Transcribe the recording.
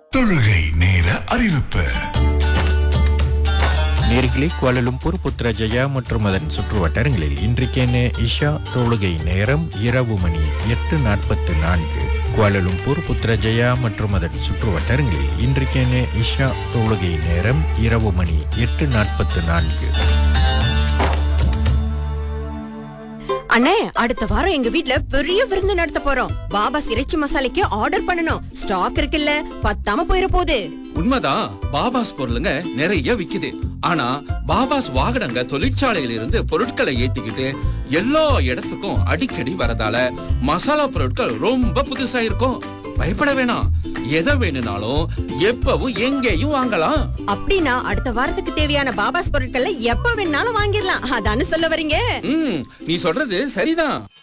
தொழுகை நேர அறிவிப்பு நேர்களே குவாலலும்பூர் புத்ரஜயா மற்றும் அதன் சுற்று வட்டாரங்களில் இன்றைக்கென இஷா தொழுகை நேரம் இரவு மணி எட்டு நாற்பத்து நான்கு குவாலலும்பூர் புத்ரஜயா மற்றும் அதன் சுற்று வட்டாரங்களில் இன்றைக்கென இஷா தொழுகை நேரம் இரவு மணி எட்டு நாற்பத்து நான்கு அண்ணே அடுத்த வாரம் எங்க வீட்ல பெரிய விருந்து நடத்த போறோம் பாபா இறைச்சி மசாலைக்கு ஆர்டர் பண்ணனும் ஸ்டாக் இருக்குல்ல பத்தாம போயிட போகுது உண்மைதான் பாபாஸ் பொருளுங்க நிறைய விக்குது ஆனா பாபாஸ் வாகனங்க தொழிற்சாலையில இருந்து பொருட்களை ஏத்திக்கிட்டு எல்லா இடத்துக்கும் அடிக்கடி வரதால மசாலா பொருட்கள் ரொம்ப புதுசா இருக்கும் பயப்பட வேணாம் எதை வேணும்னாலும் எப்பவும் எங்கேயும் வாங்கலாம் அப்படின்னா அடுத்த வாரத்துக்கு தேவையான பாபாஸ் பொருட்களை எப்ப வேணாலும் வாங்கிடலாம் அதானு சொல்ல வரீங்க ம் நீ சொல்றது சரிதான்